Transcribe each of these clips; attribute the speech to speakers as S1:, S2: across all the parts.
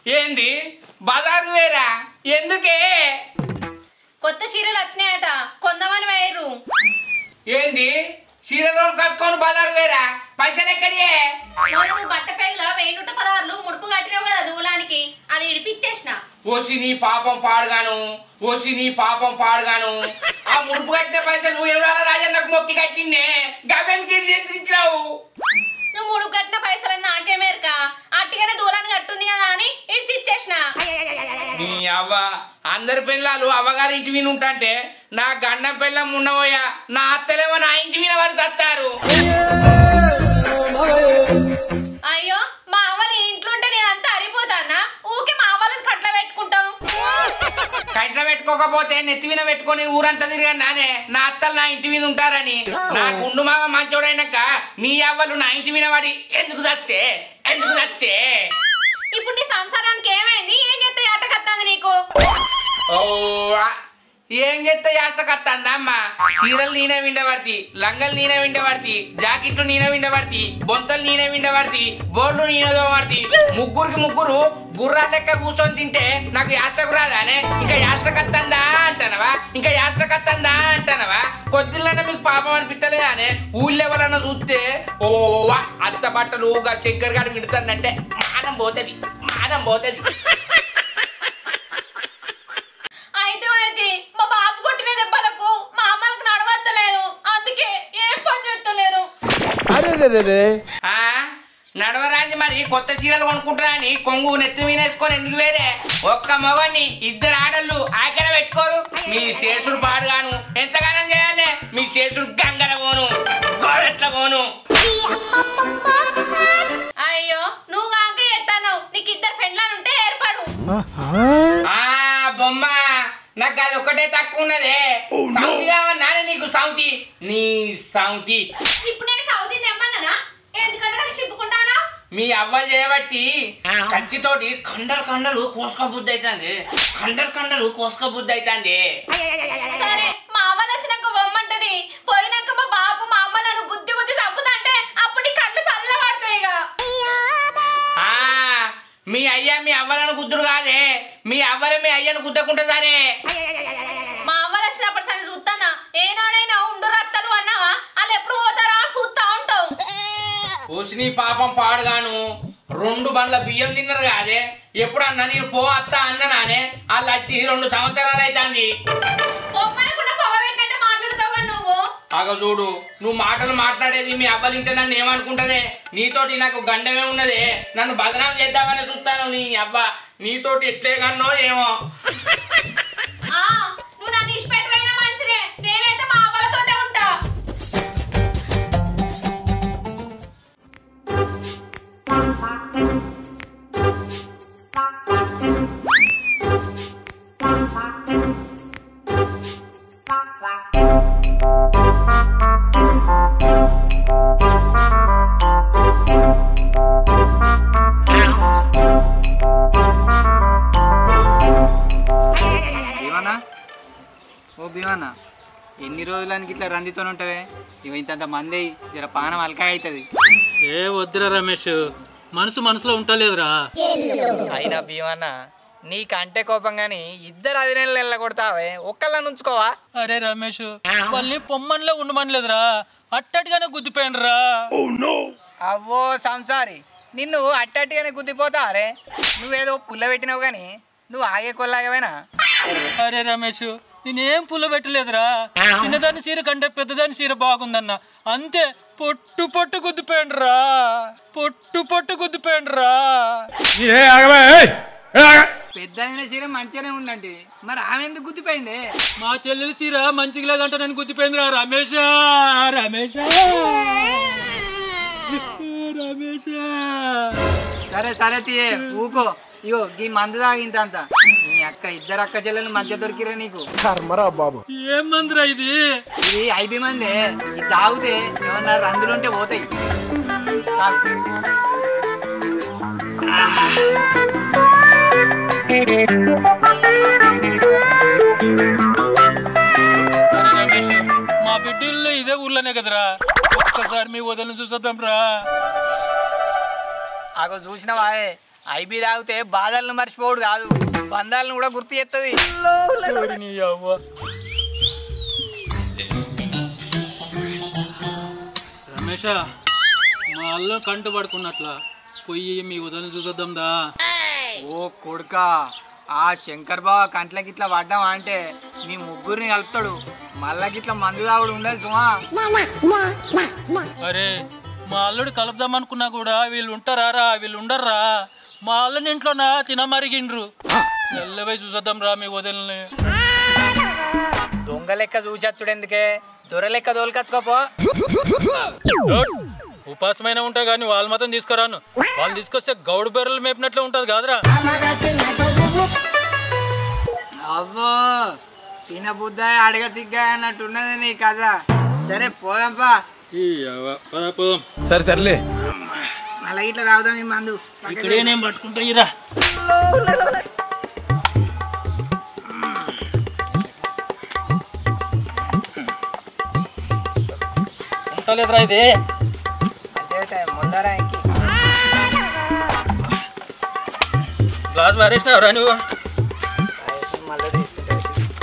S1: ఏంది బజారు వేరా ఎందుకే
S2: కొత్త చీరలు వచ్చినాయట కొందామని వేయరు
S1: ఏంది చీరలో కచ్చుకొని బజారు వేరా పైసలు ఎక్కడియే
S2: మొన్న నువ్వు బట్ట పేగులో వెయ్యి నూట పదహారులు ముడుపు కట్టినావు కదా దూలానికి అది ఇడిపిచ్చేసిన
S1: ఓసి నీ పాపం పాడుగాను ఓసి నీ పాపం పాడుగాను ఆ ముడుపు కట్టిన పైసలు నువ్వు ఎవరాల రాజన్నకు మొక్కి కట్టిందే గబెందుకు ఇచ్చినావు
S2: నువ్వు ముడుపు కట్టిన పైసలు నాకే మేరక అట్టిగానే దూలాన్ని కట్టుంది కదా అని ఇడిచి ఇచ్చేసిన
S1: నీ అవ్వ అందరి పిల్లలు అవ్వగారి ఇంటి మీద ఉంటాంటే నా గండం పిల్లం ఉన్నవోయా నా అత్తలేమో నా ఇంటి మీద వాడు సత్తారు
S2: అయ్యో మా అవ్వని ఇంట్లో ఉంటే నేను అంతా అరిపోతానా ఊకే మా అవ్వలను కట్ల పెట్టుకుంటాం
S1: కట్ల పెట్టుకోకపోతే నెత్తి మీద పెట్టుకొని ఊరంతా తిరిగాను నానే నా అత్తలు నా ఇంటి మీద ఉంటారని నా గుండు మామ మంచోడైనాక నీ అవ్వలు నా ఇంటి మీద వాడి ఎందుకు చచ్చే ఎందుకు చచ్చే
S2: ఇప్పుడు నీ సంసారానికి ఏమైంది ఏం చేస్తే ఆట కత్తాంది నీకు
S1: ఓ ఆ, ఏం చేస్తే యాష్టకత్తందా అమ్మ చీరలు నేనే విండబడితి లంగలు నేనే విండబడితి జాకెట్లు నేనే విండబడితి బొంతలు నేనే విండబడితి బోర్డు నేనే దోమడితి ముగ్గురికి ముగ్గురు గుర్రా లెక్క కూర్చొని తింటే నాకు యాష్టకు రాదానే ఇంకా యాష్టకత్తందా అంటానవా ఇంకా యాష్టకత్తందా అంటానవా కొద్దిలన్న మీకు పాపం అనిపించలేదానే ఊళ్ళో ఎవరన్నా చూస్తే ఓ వా, అత్త బట్టలు గా శంకర్ గారు విడుతుందంటే మానం పోతుంది మానం పోతుంది
S2: అయితే అయితే మా బాబు కొట్టిన దెబ్బలకు మా అమ్మలకు నడవత్తలేదు అందుకే ఏం పని చేస్తలేరు
S1: ఆ నడవరాంది మరి కొత్త చీరలు కొనుక్కుంటా అని కొంగు నెత్తి మీనేసుకొని ఎందుకు వేరే ఒక్క మగని ఇద్దరు ఆడళ్ళు ఆకలి పెట్టుకోరు మీ శేషుడు పాడుగాను ఎంతగానం చేయాలి మీ శేషుడు గంగల పోను గోడెట్ల పోను
S2: అయ్యో నువ్వు కాక ఎత్తాను నీకు ఇద్దరు పెండ్లాలుంటే ఏర్పడు
S1: ఆ బొమ్మ నాకు అది ఒక్కటే తక్కువ ఉన్నదే సౌతి కావన్నా నీకు సౌతి నీ సౌతి
S2: ఇప్పుడు నేను సౌదీ తెమ్మన్నానా ఎందుకంటే కానీ చిప్పుకుంటానా
S1: మీ అవ్వ చేయబట్టి కత్తితోటి కండలు కండలు కోసుక బుద్ధి అవుతుంది కండలు కండలు కోసుక బుద్ధి అవుతుంది
S2: సరే మా అవ్వ నచ్చినాక బొమ్మంటది పోయినాక మా బాబు మా అమ్మ నన్ను గుద్ది గుద్ది చంపుతంటే అప్పుడు నీ కళ్ళు చల్లబడతాయి ఇక
S1: ఆ మీ అయ్య మీ అవ్వలను గుద్దురు కాదే మీ అవ్వలే మీ అయ్యను గుద్దకుంటే సరే
S2: మా అవ్వ వచ్చినప్పుడు సరే చూస్తానా ఏనాడైనా ఉండు రత్తలు అన్నావా వాళ్ళు ఎప్పుడు పోతారా అని చూస్తా ఉంటావు
S1: పోసిని పాపం పాడుగాను రెండు బండ్ల బియ్యం తిన్నారు కాదే ఎప్పుడన్నా నేను పో అత్త అన్ననానే వాళ్ళు వచ్చి రెండు సంవత్సరాలు అవుతుంది
S2: బొమ్మని కూడా పొగ పెట్టంటే మాట్లాడతావు కదా నువ్వు
S1: ఆగ చూడు నువ్వు మాటలు మాట్లాడేది మీ అవ్వలింటే నన్ను ఏమనుకుంటదే నీతోటి నాకు గండమే ఉన్నదే నన్ను బదనాం చేద్దామని చూస్తాను నీ అవ్వ నీతోటి ఎట్లే కన్నో ఏమో
S2: ఆ, నువ్వు నన్ను ఇష్టపెట్టమైనా మంచిదే నేనైతే మా అవ్వలతోటే ఉంటా
S3: భీమన్నా ఓ భీమన్నా ఎన్ని రోజులనికి ఇట్లా రందితో ఉంటావే ఇవి ఇంతంత మంది జర పానం అలకాయ అవుతుంది
S4: ఏ వద్దురా రమేష్ మనసు మనసులో ఉంటలేదురా
S3: అయినా భీమన్న నీకంటే కోపం కానీ ఇద్దరు అది నెలలు వెళ్ళగొడతావే ఒక్కళ్ళని ఉంచుకోవా
S4: అరే రమేష్ వాళ్ళని పొమ్మనిలో ఉండమనిలేదురా అట్టటిగానే గుద్దిపోయినరా
S3: అవ్వో సంసారి నిన్ను అట్టట్టుగానే గుద్దిపోతా అరే నువ్వేదో పుల్ల పెట్టినావు కానీ నువ్వు ఆగే కొల్లాగవేనా
S4: అరే రమేష్ నేనేం పుల్ల పెట్టలేదురా చిన్నదాని చీర కంటే పెద్దదాని చీర బాగుందన్న అంతే పొట్టు పొట్టు గుద్దిపోయినరా పొట్టు పొట్టు గుద్దిపోయినరా
S3: పెద్ద అయిన చీర మంచిగానే ఉందంటే మరి ఆమె ఎందుకు గుద్దిపోయింది
S4: మా చెల్లెల చీర మంచిగా లేదంట నేను గుద్దిపోయిందిరా రమేష్ రమేష్ రమేష్
S3: సరే సరే తీయే ఊకో ఇగో ఈ మందు తాగింత అంత నీ అక్క ఇద్దరు అక్క చెల్లెలు మధ్య దొరికిరా నీకు
S4: ఏం మందిరా ఇది
S3: ఇది ఐబీ మందే ఇది తాగితే ఏమన్నా రందులుంటే పోతాయి తాగు.
S4: అరే రమేష్ మా బిడ్డల్లో ఇదే ఊర్లోనే కదరా ఒక్కసారి మీ వదలను చూసొద్దాం రా
S3: అగో చూసినవా ఐబీ తాగితే బాధలను మర్చిపోడు కాదు బంధాలను కూడా గుర్తు చేస్తుంది
S4: ఓరి నీ అవ్వ రమేష మా అల్లు కంటు పడుకున్నట్ల పొయ్యి మీ ఉదయం చూసొద్దాం దా
S3: ఓ కొడుక ఆ శంకర్ బావ కంట్లకి ఇట్లా పడ్డావా అంటే మీ ముగ్గురిని కలుపుతాడు మళ్ళా గిట్లా మందు తాగుడు ఉండదు సుమా
S4: అరే మా అల్లుడు కలుపుదాం అనుకున్నా కూడా వీళ్ళు ఉంటారా రా వీళ్ళు ఉండర్రా మా అల్లుని ఇంట్లోనా తినమరిగిండ్రు వెళ్ళబోయి చూసొద్దాం రా మీ వదిలిని
S3: దొంగ లెక్క చూచచ్చుడు ఎందుకే దొర లెక్క దోలుకచ్చుకోపో
S4: డోట్. ఉపాసమైన ఉంటా కానీ వాళ్ళు మాత్రం తీసుకురాను వాళ్ళు తీసుకొస్తే గౌడు బెర్రలు మేపినట్లే ఉంటుంది కాదురా
S3: అవ్వో తిన బుద్ధ అడగ తిగ్గ అన్నట్టున్నది నీ కథ సరే పోదాంపా
S4: ఈ అవ్వ, పద పోదాం.
S5: సరే తరలే
S3: మళ్ళీ ఇట్లా తాగుదాం ఈ మందు
S4: ఇక్కడే నేను పట్టుకుంటా ఇరా ఉంటలేదురా ఇది
S3: అంతే ముందరా ఇంకి
S4: గ్లాస్ మారేసినావురా నువ్వు
S3: మళ్ళీ తీసుకుంటా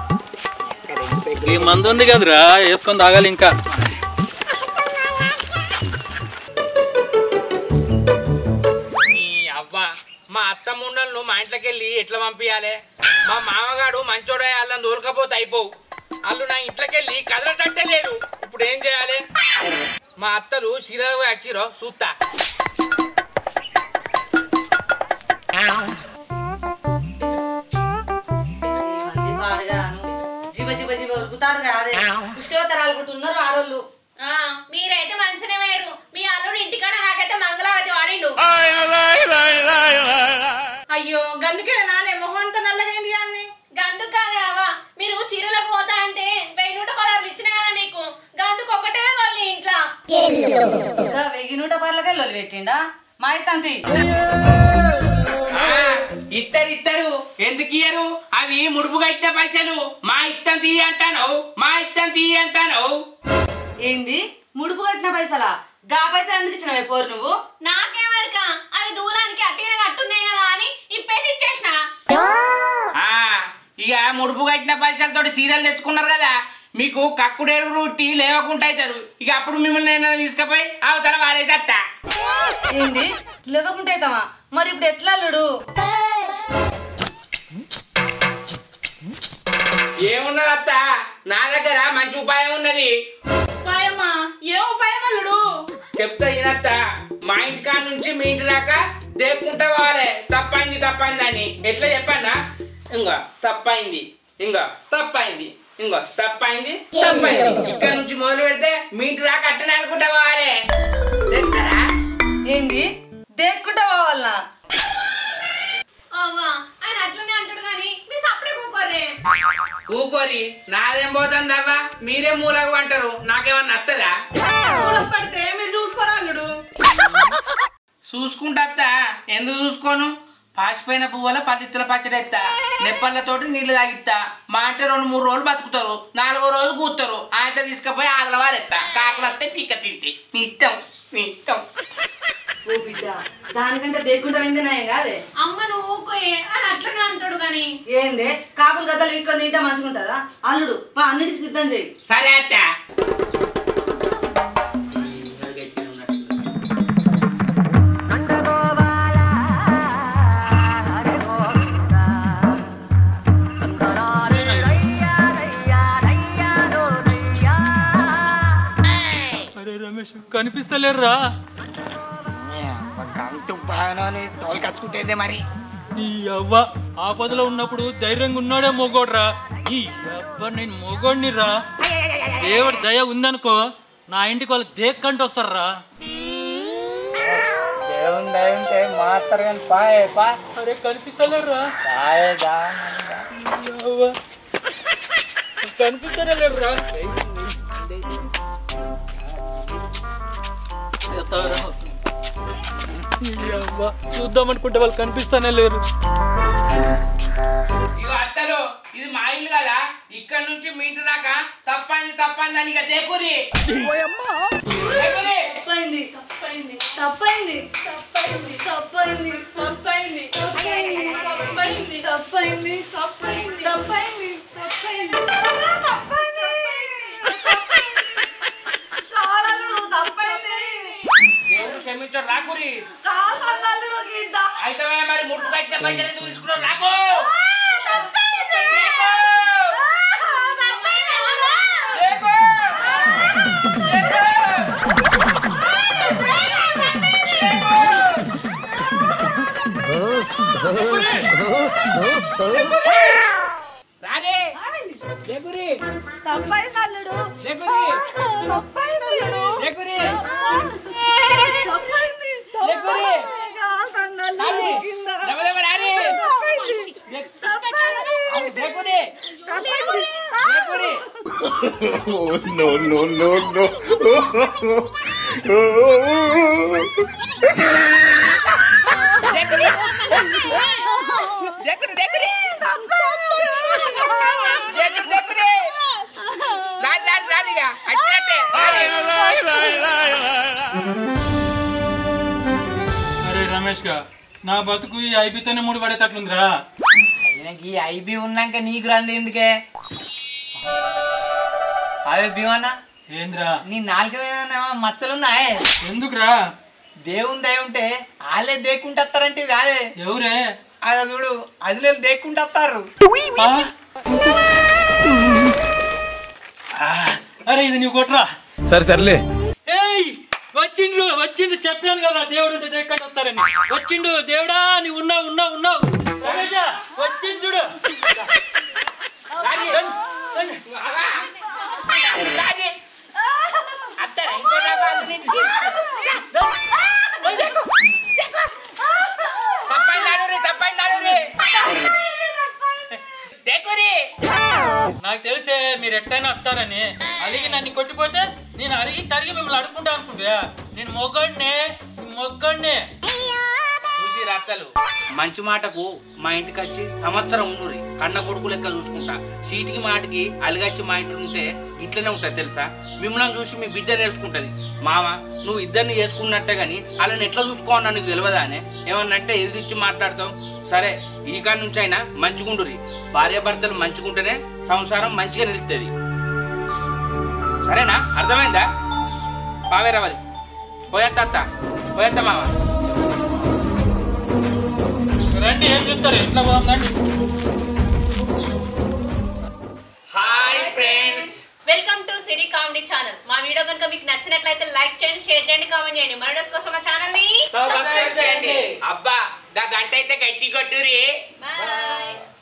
S4: ఈ మందు ఉంది కదరా వేసుకొని తాగాలి ఇంకా
S1: నీ అవ్వ మా అత్త ముండలను మా ఇంట్లోకి వెళ్ళి ఎట్లా పంపించాలి మా మామగాడు మంచోడే వాళ్ళని దూరకపోతే అయిపోవు వాళ్ళు నా ఇంట్లోకి వెళ్ళి కదలటట్టే లేరు ఇప్పుడు ఏం చేయాలి మా అత్తలు సీరియల్ వచ్చిరో చూస్తా
S6: మంది పాడుగాను జీవ జీవ జీవ ఉరుకుతారు కాదే పుష్కవతరాలు కూడా ఉన్నారు ఆడోళ్ళు
S2: ఆ, మీరైతే మంచినే వేరు మీ అల్లుడు ఇంటికాడ నాకైతే మంగళవారతి వాడిండు
S6: అయ్యో గందుకే నానే మొహం అంతా నల్లగైంది కానీ
S2: గందుకు కాదే అవ్వ మీరు చీరలకు పోతా అంటే వెయ్యి నూట పదార్లు ఇచ్చిన కదా మీకు గందుకు ఒకటే వాళ్ళు ఇంట్లో
S6: ఇంకా వెయ్యి నూట పర్లకే లొల్లి పెట్టిండా మా ఇత్తంతి
S1: ఆ, ఇత్తరు ఇత్తరు ఎందుకు ఇయ్యరు అవి ముడుపు కట్టిన పైసలు మా ఇత్తం తీయ అంటాను మా ఇత్తం తీయ అంటాను
S6: ఏంది ముడుపు కట్టిన పైసలా గా పైసలు ఎందుకు ఇచ్చినవే పోరు నువ్వు
S2: నాకేమరక అవి దూలానికి అట్టిగా కట్టున్నాయి కదా అని ఇప్పేసి ఇచ్చేసిన
S1: ఆ, ఇక ముడుపు కట్టిన పైసలతో సీరియల్ తెచ్చుకున్నారు కదా మీకు కక్కుడేడు రూటి లేవకుండా అవుతారు ఇక అప్పుడు మిమ్మల్ని నేను తీసుకుపోయి అవతల వారేసేస్తా
S6: ఏంది లేవకుంటే అవుతావా మరి ఇప్పుడు ఎట్లా అల్లుడు
S1: ఏమున్నది అత్త నా దగ్గర మంచి ఉపాయం ఉన్నది
S6: ఉపాయమ్మా ఏ ఉపాయం అల్లుడు
S1: చెప్తా ఈయనత్త మా ఇంటి కాడ నుంచి మీ ఇంటి దాకా దేక్కుంటా పోవాలి తప్పైంది తప్పైంది అని ఎట్లా చెప్పన్నా ఇంకో తప్పైంది ఇంకో తప్పైంది ఇంకో తప్పైంది తప్పైంది ఇక్కడ నుంచి మొదలు పెడితే మీ ఇంటి దాకా అట్టనే అనుకుంటా పోవాలి తెస్తారా
S6: ఏంది దేక్కుంటా పోవాలనా
S2: అవ్వా ఆయన అట్లనే అంటాడు కానీ మీరు సప్పుడే కూకోర్రే
S1: ఊకోరి నాదేం పోతుంది అవ్వ మీరే మూలకు అంటారు నాకేమన్నా నత్తదా
S6: పడితే మీరు చూసుకోరా అల్లుడు
S1: చూసుకుంటా అత్త ఎందుకు చూసుకోను పాసిపోయిన పువ్వుల పదిత్తుల పచ్చడి ఎత్తా నెప్పళ్ళతోటి నీళ్లు తాగిస్తా మా అంటే రెండు మూడు రోజులు బతుకుతారు నాలుగో రోజు కూతారు ఆయన తీసుకుపోయి ఆగలవారు ఎత్తా కాకులు వస్తే పీక తింటి నీ ఇష్టం నీ ఇష్టం
S6: ఓ బిడ్డ దానికంటే దేక్కుంటా వెంది నాయం కాదే
S2: అమ్మ నువ్వు ఊకోయే అని అట్లనే అంటాడు కానీ
S6: ఏందే కాపులు గద్దలు విక్కొని తింటే మంచిగుంటుందా అల్లుడు పా అన్నిటికి సిద్ధం చేయి
S1: సరే అత్త
S4: అరే రమేష్ కనిపిస్తలేరురా
S3: గంతు బాగానే తోలుకచ్చుకుంటేదే మరి
S4: ఈ అవ్వ ఆపదలో ఉన్నప్పుడు ధైర్యంగా ఉన్నాడే మొగోడ్రా ఈ అవ్వ నేను మొగోడిని రా దేవుడి దయ ఉందనుకో నా ఇంటికి వాళ్ళు దేక్కంటూ వస్తారా
S3: దేవుని దయ ఉంటే మాత్రం కానీ పాయే పా
S4: అరే కనిపిస్తలేరురా
S3: పాయే దా
S4: ఈ అవ్వ కనిపిస్తలేరురా ఎత్తారా? ఈ అవ్వ చూద్దాం అనుకుంటే వాళ్ళు కనిపిస్తానే లేరు
S1: ఇగో అత్తలు ఇది మా ఇల్లు కదా ఇక్కడ నుంచి మీ ఇంటి దాకా తప్పైంది తప్పైంది అని ఇక దేకురి దేకురి
S6: తప్పైంది తప్పైంది తప్పైంది తప్పైంది తప్పైంది తప్పైంది తప్పైంది తప్పైంది తప్పైంది తప్పైంది తప్పైంది తప్పైంది తప్పైంది కాలల్లుడు తప్పైంది
S1: దేవుడు క్షమించాడు రాకురి
S6: కాలల్లుడు గీత
S1: అయితే మరి ముట్టు పైకి పైసలు ఎందుకు తీసుకున్నావు రాకు
S6: తప్పైంది
S1: లేకు!
S6: తప్పైంది
S1: లేకు! రారే లేకురి
S6: తప్పైంది అల్లుడు
S1: లేకురి
S6: తప్పైంది అల్లుడు
S1: లేకురి
S6: తప్పైంది
S1: లేకురి
S6: కాలల్లుడు
S1: రారి
S6: కింద
S1: దెబ్బ దెబ్బ రారి
S6: తప్పైంది తప్పైంది
S1: లేకురి
S6: తప్పైంది
S1: లేకురి
S5: Oh, no, no, no, no.
S1: లేకురి లేకురి లేకురి లేకురి రారి రారి రారి ఇక వచ్చినట్టే
S4: అరే రమేష్ గా నా బతుకు ఈ ఐబీతోనే ముడి పడేటట్లుందిరా
S3: ఆయనకి ఈ ఐబీ ఉన్నాక నీకు రంది ఎందుకే అదే భీమన్న
S4: ఏంద్రా
S3: నీ నాలుక మీద మచ్చలున్నాయే
S4: ఎందుకురా
S3: దేవుని దయ ఉంటే వాళ్ళే దేక్కుంటూ వస్తారంటే కాదే
S4: ఎవరే
S3: అది చూడు అది లేదు దేక్కుంటూ వస్తారు
S4: ఆ? ఆ, అరే ఇది నువ్వు కొట్రా
S5: సరే తరలే
S4: ఏయ్ వచ్చిండ్రు వచ్చిండు చెప్పాను కదా దేవుడు ఉంటే ఎక్కడ వస్తారని వచ్చిండు దేవుడా నీవు ఉన్నావు ఉన్నావు ఉన్నావు రమేషా, వచ్చిండు చూడు
S1: రారి
S4: రండి.
S1: రారి అత్తరా ఇంకో నా కాళ్ళు నీకు తప్పైంది ఆడురి తప్పైంది ఆడురి దేకురి
S4: నాకు తెలిసే మీరు ఎట్టయినా వస్తారని అలిగి నన్ను కొట్టిపోతే నేను అరిగి తరిగి మిమ్మల్ని అడుక్కుంటా అనుకుంటే నేను మొగ్గడినే మొగ్గడినే
S1: చూసి రాత్తలు మంచి మాటకు మా ఇంటికి వచ్చి సంవత్సరం ఉండురి కన్న కొడుకు లెక్క చూసుకుంటా సీటికి మాటకి అలిగచ్చి మా ఇంట్లో ఉంటే ఇట్లనే ఉంటుంది తెలుసా మిమ్మల్ని చూసి మీ బిడ్డ నేర్చుకుంటది మామ నువ్వు ఇద్దరిని చేసుకున్నట్టే గాని వాళ్ళని ఎట్లా చూసుకోవాలని నీకు తెలియదా అని ఏమన్నా అంటే ఎదిరిచ్చి మాట్లాడతాం సరే ఈ కాడి నుంచి అయినా మంచిగుండురి భార్య భర్తలు మంచిగుంటేనే సంసారం మంచిగా నిలుస్తుంది సరేనా అర్థమైందా పావేరవరి పోయేత్త అత్త పోయేత్త మామ
S4: రండి ఏం చెప్తారు ఎట్లా బాగుందండి
S1: hi friends
S2: welcome to Siri comedy channel మా వీడియో కనుక మీకు నచ్చినట్లయితే లైక్ చేయండి షేర్ చేయండి కామెంట్ చేయండి మరొకటి కోసం మా ఛానల్ ని
S1: సబ్స్క్రైబ్ చేయండి అబ్బా దా గంట అయితే గట్టి కొట్టురి
S2: బాయ్